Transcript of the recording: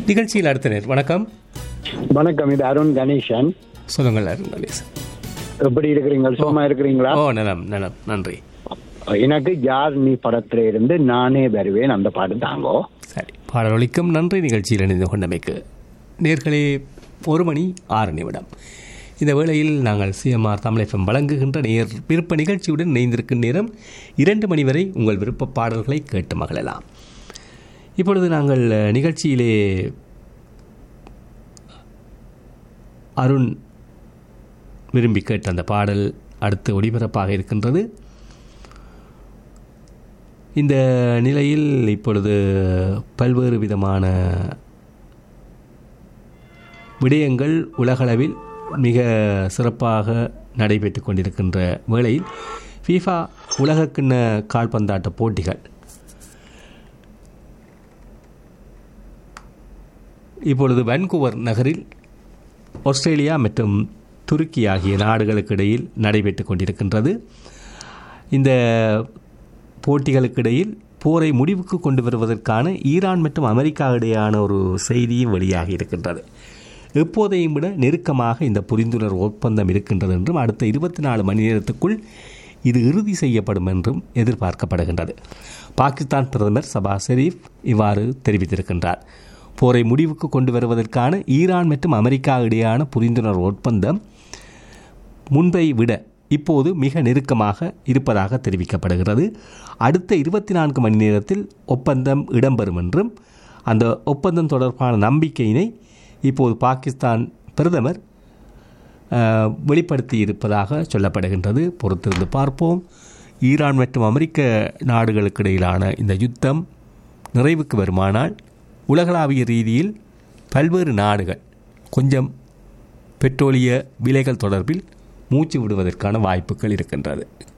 நிகழ்ச்சியில் அடுத்த நேர் வணக்கம் வணக்கம் இது அருண் கணேசன் சொல்லுங்கள் அருண் கணேசன் எப்படி இருக்கிறீங்க சும்மா இருக்கிறீங்களா ஓ நலம் நலம் நன்றி எனக்கு யார் நீ படத்துல இருந்து நானே வருவேன் அந்த பாட்டு தாங்கோ சரி பாடலொலிக்கும் நன்றி நிகழ்ச்சியில் இணைந்து கொண்டமைக்கு நேர்களே ஒரு மணி ஆறு நிமிடம் இந்த வேளையில் நாங்கள் சிஎம்ஆர் தமிழகம் வழங்குகின்ற நேர் விருப்ப நிகழ்ச்சியுடன் இணைந்திருக்கும் நேரம் இரண்டு மணி வரை உங்கள் விருப்ப பாடல்களை கேட்டு மகிழலாம் இப்பொழுது நாங்கள் அஹ், நிகழ்ச்சியிலே அருண் விரும்பி கேட்ட அந்த பாடல் அடுத்து ஒளிபரப்பாக இருக்கின்றது இந்த நிலையில் இப்பொழுது பல்வேறு விதமான விடயங்கள் உலகளவில் மிக சிறப்பாக நடைபெற்று கொண்டிருக்கின்ற வேளையில் ஃபீஃபா உலகக்கிண்ண கால்பந்தாட்ட போட்டிகள் இப்பொழுது வான்கூவர் நகரில் ஆஸ்திரேலியா மற்றும் துருக்கி ஆகிய நாடுகளுக்கு இடையில் நடைபெற்று கொண்டிருக்கின்றது இந்த போட்டிகளுக்கு இடையில் போரை முடிவுக்கு கொண்டு வருவதற்கான ஈரான் மற்றும் அமெரிக்கா இடையான ஒரு செய்தியும் வெளியாகி இருக்கின்றது எப்போதையும் விட நெருக்கமாக இந்த புரிந்துணர்வு ஒப்பந்தம் இருக்கின்றது என்றும் அடுத்த இருபத்தி நாலு மணி நேரத்துக்குள் இது இறுதி செய்யப்படும் என்றும் எதிர்பார்க்கப்படுகின்றது பாகிஸ்தான் பிரதமர் சபா ஷெரீப் இவ்வாறு தெரிவித்திருக்கின்றார் போரை முடிவுக்கு கொண்டு வருவதற்கான ஈரான் மற்றும் அமெரிக்கா இடையான புரிந்துணர்வு ஒப்பந்தம் முன்பை விட இப்போது மிக நெருக்கமாக இருப்பதாக தெரிவிக்கப்படுகிறது அடுத்த இருபத்தி நான்கு மணி நேரத்தில் ஒப்பந்தம் இடம்பெறும் என்றும் அந்த ஒப்பந்தம் தொடர்பான நம்பிக்கையினை இப்போது பாகிஸ்தான் பிரதமர் அஹ், வெளிப்படுத்தி இருப்பதாக சொல்லப்படுகின்றது பொறுத்திருந்து பார்ப்போம் ஈரான் மற்றும் அமெரிக்க நாடுகளுக்கு இடையிலான இந்த யுத்தம் நிறைவுக்கு வருமானால் உலகளாவிய ரீதியில் பல்வேறு நாடுகள் கொஞ்சம் பெட்ரோலிய விலைகள் தொடர்பில் மூச்சு விடுவதற்கான வாய்ப்புகள் இருக்கின்றது